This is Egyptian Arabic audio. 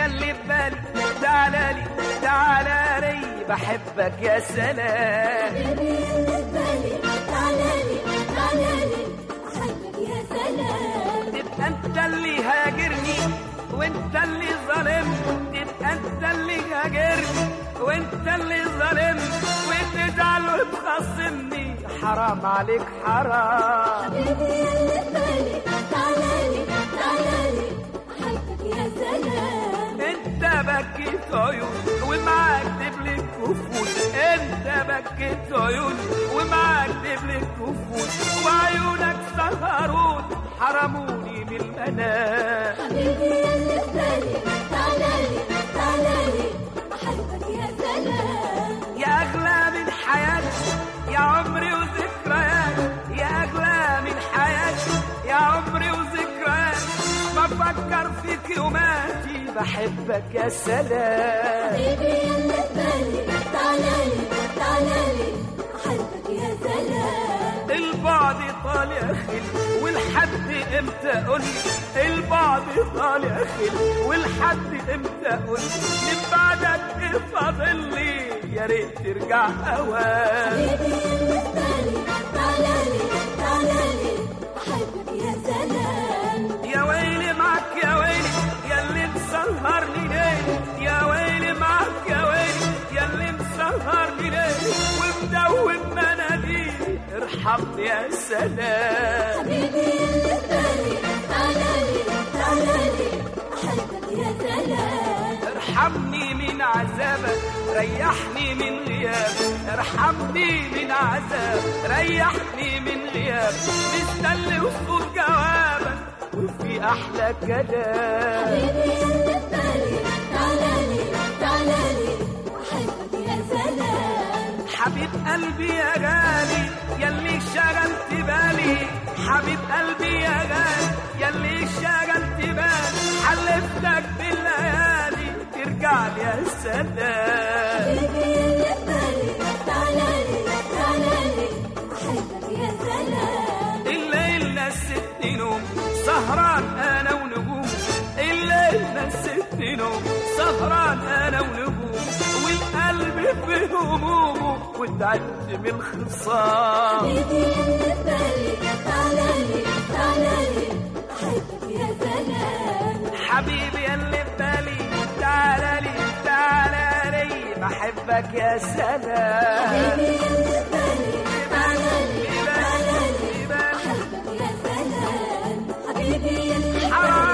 يلي ببالي تعالى لي تعالى لي بحبك يا سلام حبيبي اللي ببالي تعالالي تعالالي أحبك يا سلام تبقى انت اللي هاجرني وانت اللي ظالمني تبقى انت اللي هاجرني وانت اللي ظالمني وتزعل وتخصمني حرام عليك حرام حبيبي اللي ببالي تعالالي تعالالي أحبك يا سلام انت بكيت عيون ومعاك دبلك كفول انت بكيت عيون ومعاك دبلك كفول وعيونك سهرون حرموني من المنام حبيبي اللي ببالي تعالالي تعالالي أحبك يا سلام يا أغلى من حياتي يا عمري وذكرياتي يا أغلى من حياتي يا عمري وذكرياتي بفكر فيك يوماتي بحبك يا سلام حبيبي اللي ببالي تعالالي تعالالي أحبك يا سلام البعد طالع خل والحد امتى قول لي البعد طالع خل والحد امتى قول لي من بعدك ايه فاضل لي يا ريت ترجع اوان حبيبي اللي ببالي تعالالي تعالالي أحبك يا سلام يا ويلي معك يا ويلي يا اللي مسهرني ليل يا ويلي معك يا ويلي يا اللي مسهرني ليل ومدون مناديل ارحمني يا سلام حبيبي اللي ببالي تعالالي تعالالي أحبك يا سلام ارحمني من عذابك ريحني من غيابك ارحمني من عذاب ريحني من غيابك مستني وصول جوابك وفي احلى كلام حبيبي اللي ببالي تعالالي تعالالي أحبك يا سلام حبيب قلبي يا غالي يلي شغلت بالي حبيب قلبي يا غالي يلي شغلت بالي حلفتك بالليالي ترجع لي يا سلام حبيبي اللي ببالي تعالالي تعالالي أحبك يا سلام الليل نستني نوم سهران انا ونجوم الليل نستني نوم سهران انا ونجوم والقلب في همومه وتعبت من الخصام حبيبي اللي ببالي تعالالي تعالالي أحبك يا سلام حبيبي اللي ببالي تعالى لي تعالى لي بحبك يا سلام حبيبي اللي ببالي تعالالي تعالالي أحبك يا سلام حبيبي اللي حرام